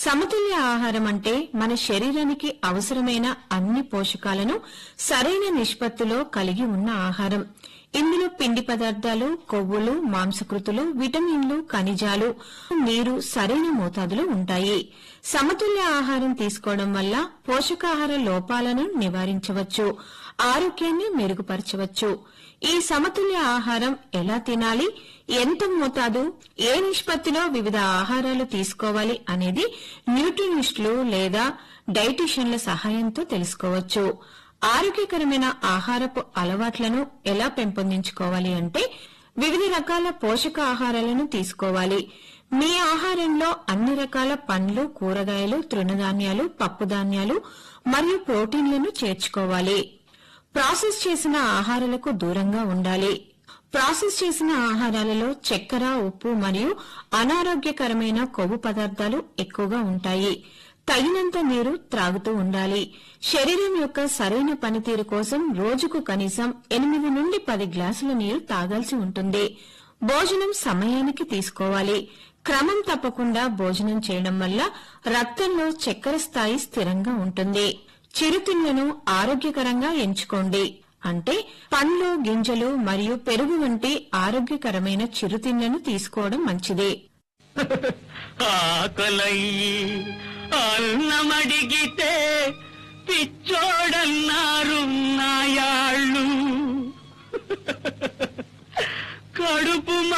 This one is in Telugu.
సమతుల్య ఆహారం అంటే మన శరీరానికి అవసరమైన అన్ని పోషకాలను సరైన నిష్పత్తిలో కలిగి ఉన్న ఆహారం ఇందులో పిండి పదార్థాలు కొవ్వులు మాంసకృతులు విటమిన్లు ఖనిజాలు నీరు సరైన మోతాదులో ఉంటాయి సమతుల్య ఆహారం తీసుకోవడం వల్ల పోషకాహార లోపాలను నివారించవచ్చు ఆరోగ్యాన్ని మెరుగుపరచవచ్చు ఈ సమతుల్య ఆహారం ఎలా తినాలి ఎంత మోతాదు ఏ నిష్పత్తిలో వివిధ ఆహారాలు తీసుకోవాలి అనేది న్యూట్రినిస్టులు లేదా డైటీషియన్ల సహాయంతో తెలుసుకోవచ్చు ఆరోగ్యకరమైన ఆహారపు అలవాట్లను ఎలా పెంపొందించుకోవాలి అంటే వివిధ రకాల పోషక ఆహారాలను తీసుకోవాలి మీ ఆహారంలో అన్ని రకాల పండ్లు కూరగాయలు తృణధాన్యాలు పప్పుధాన్యాలు మరియు ప్రోటీన్లను చేర్చుకోవాలి ప్రాసెస్ చేసిన ఆహారాలకు దూరంగా ఉండాలి ప్రాసెస్ చేసిన ఆహారాలలో చక్కెర ఉప్పు మరియు అనారోగ్యకరమైన కొవ్వు పదార్థాలు ఎక్కువగా ఉంటాయి తగినంత నీరు త్రాగుతూ ఉండాలి శరీరం యొక్క సరైన పనితీరు కోసం రోజుకు కనీసం ఎనిమిది నుండి పది గ్లాసుల నీరు తాగాల్సి ఉంటుంది భోజనం సమయానికి తీసుకోవాలి క్రమం తప్పకుండా భోజనం చేయడం వల్ల రక్తంలో చక్కెర స్థాయి స్థిరంగా ఉంటుంది చిరుతిళ్లను ఆరోగ్యకరంగా ఎంచుకోండి అంటే పండ్లు గింజలు మరియు పెరుగు వంటి ఆరోగ్యకరమైన చిరుతిళ్లను తీసుకోవడం మంచిది ఆకలయ్యి అన్నమడిగితే పిచ్చోడన్నారు నాయాళ్ళు కడుపు